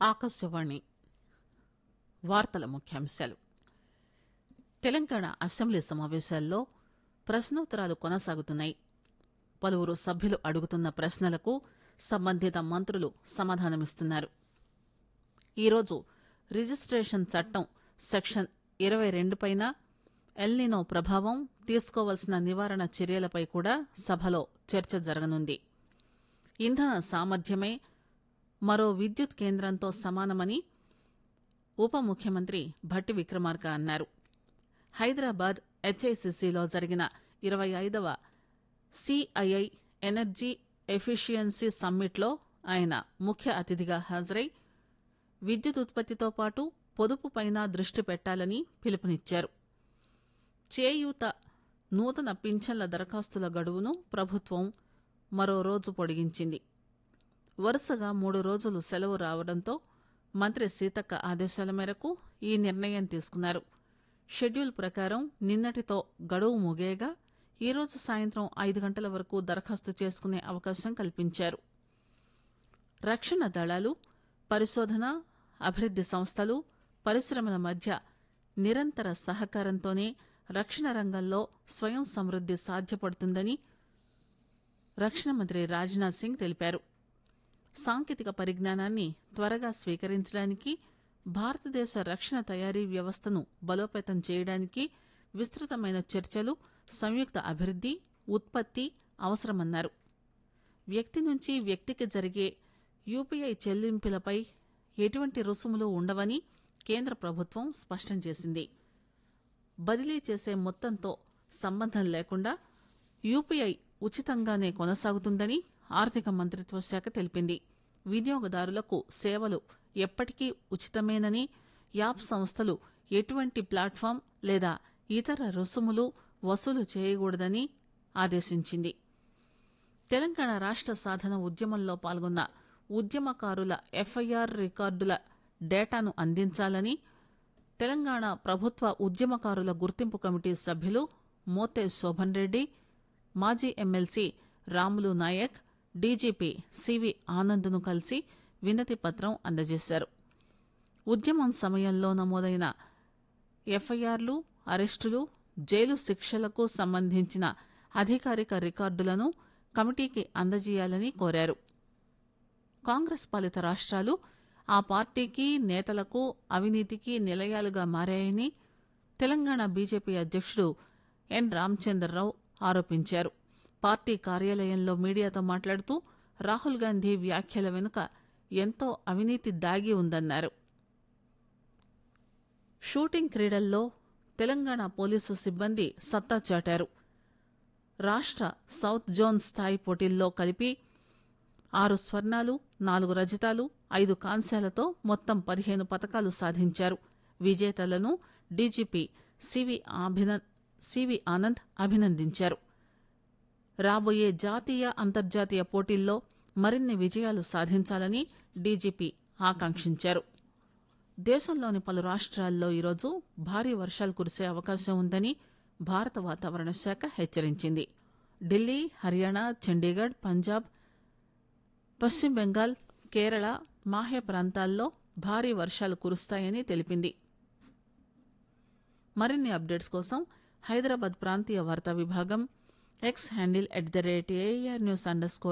ఆకాశవాణి వార్తల ముఖ్యాంశాలు తెలంగాణ అసెంబ్లీ సమావేశాల్లో ప్రశ్నోత్తరాలు కొనసాగుతున్నాయి పలువురు సభ్యులు అడుగుతున్న ప్రశ్నలకు సంబంధిత మంత్రులు సమాధానమిస్తున్నారు ఈరోజు రిజిస్టేషన్ చట్టం సెక్షన్ ఇరవై రెండు పైన ఎల్నినో ప్రభావం తీసుకోవాల్సిన నివారణ చర్యలపై కూడా సభలో చర్చ జరగనుంది ఇంధన సామర్థ్యమే మరో విద్యుత్ కేంద్రంతో సమానమని ఉప ముఖ్యమంత్రి భట్టి విక్రమార్క అన్నారు హైదరాబాద్ హెచ్ఐసిసిలో జరిగిన ఇరవై ఐదవ సిఐఐ ఎనర్జీ ఎఫిషియన్సీ సమ్మిట్లో ఆయన ముఖ్య అతిథిగా హాజరై విద్యుత్ ఉత్పత్తితో పాటు పొదుపుపైన దృష్టి పెట్టాలని పిలుపునిచ్చారు చేయూత నూతన పింఛన్ల దరఖాస్తుల గడువును ప్రభుత్వం మరో రోజు పొడిగించింది వరుసగా మూడు రోజులు సెలవు రావడంతో మంత్రి సీతక్క ఆదేశాల మేరకు ఈ నిర్ణయం తీసుకున్నారు షెడ్యూల్ ప్రకారం నిన్నటితో గడువు ముగియగా ఈరోజు సాయంత్రం ఐదు గంటల వరకు దరఖాస్తు చేసుకునే అవకాశం కల్పించారు రక్షణ దళాలు పరిశోధన అభివృద్ది సంస్థలు పరిశ్రమల మధ్య నిరంతర సహకారంతోనే రక్షణ రంగంలో స్వయం సమృద్ది సాధ్యపడుతుందని రక్షణ మంత్రి రాజ్నాథ్ సింగ్ తెలిపారు సాంకేతిక పరిజ్ఞానాన్ని త్వరగా స్వీకరించడానికి భారతదేశ రక్షణ తయారీ వ్యవస్థను బలోపేతం చేయడానికి విస్తృతమైన చర్చలు సంయుక్త అభివృద్ది ఉత్పత్తి అవసరమన్నారు వ్యక్తి నుంచి వ్యక్తికి జరిగే యూపీఐ చెల్లింపులపై ఎటువంటి రుసుములు ఉండవని కేంద్ర ప్రభుత్వం స్పష్టం చేసింది బదిలీ చేసే మొత్తంతో సంబంధం లేకుండా యూపీఐ ఉచితంగానే కొనసాగుతుందని ఆర్థిక మంత్రిత్వ శాఖ తెలిపింది వినియోగదారులకు సేవలు ఎప్పటికీ ఉచితమేనని యాప్ సంస్థలు ఎటువంటి ప్లాట్ఫామ్ లేదా ఇతర రుసుములు వసూలు చేయకూడదని ఆదేశించింది తెలంగాణ రాష్ట సాధన ఉద్యమంలో పాల్గొన్న ఉద్యమకారుల ఎఫ్ఐఆర్ రికార్డుల డేటాను అందించాలని తెలంగాణ ప్రభుత్వ ఉద్యమకారుల గుర్తింపు కమిటీ సభ్యులు మోతే శోభన్ రెడ్డి మాజీ MLC Ramulu Naik DGP CV ఆనంద్ను కలిసి వినతి పత్రం అందజేశారు ఉద్యమం సమయంలో నమోదైన ఎఫ్ఐఆర్లు అరెస్టులు జైలు శిక్షలకు సంబంధించిన అధికారిక రికార్డులను కమిటీకి అందజేయాలని కోరారు కాంగ్రెస్ పాలిత రాష్ట్రాలు ఆ పార్టీకి నేతలకు అవినీతికి నిలయాలుగా మారాయని తెలంగాణ బీజేపీ అధ్యక్షుడు ఎన్ రామచంద్రరావు ఆరోపించారు పార్టీ కార్యాలయంలో మీడియాతో మాట్లాడుతూ రాహుల్ గాంధీ వ్యాఖ్యల వెనుక ఎంతో అవినీతి దాగి ఉందన్నారు షూటింగ్ క్రీడల్లో తెలంగాణ పోలీసు సిబ్బంది సత్తా చాటారు రాష్ట్ర సౌత్ జోన్ స్థాయి పోటీల్లో కలిపి ఆరు స్వర్ణాలు నాలుగు రజతాలు ఐదు కాంస్యాలతో మొత్తం పదిహేను పతకాలు సాధించారు విజేతలను డీజీపీ సివి అభిన- సివి ఆనంద్ అభినందించారు రాబోయే జాతీయ అంతర్జాతీయ పోటీల్లో మరిన్ని విజయాలు సాధించాలని డీజీపీ ఆకాంక్షించారు దేశంలోని పలు రాష్ట్రాల్లో ఈరోజు భారీ వర్షాలు కురిసే అవకాశం ఉందని భారత వాతావరణ శాఖ హెచ్చరించింది ఢిల్లీ హర్యానా చండీగఢ్ పంజాబ్ పశ్చిమ బెంగాల్ కేరళ మాహే ప్రాంతాల్లో భారీ వర్షాలు కురుస్తాయని తెలిపింది మరిన్ని అప్డేట్స్ కోసం హైదరాబాద్ ప్రాంతీయ వార్తా విభాగం X handle at the rate AR news under score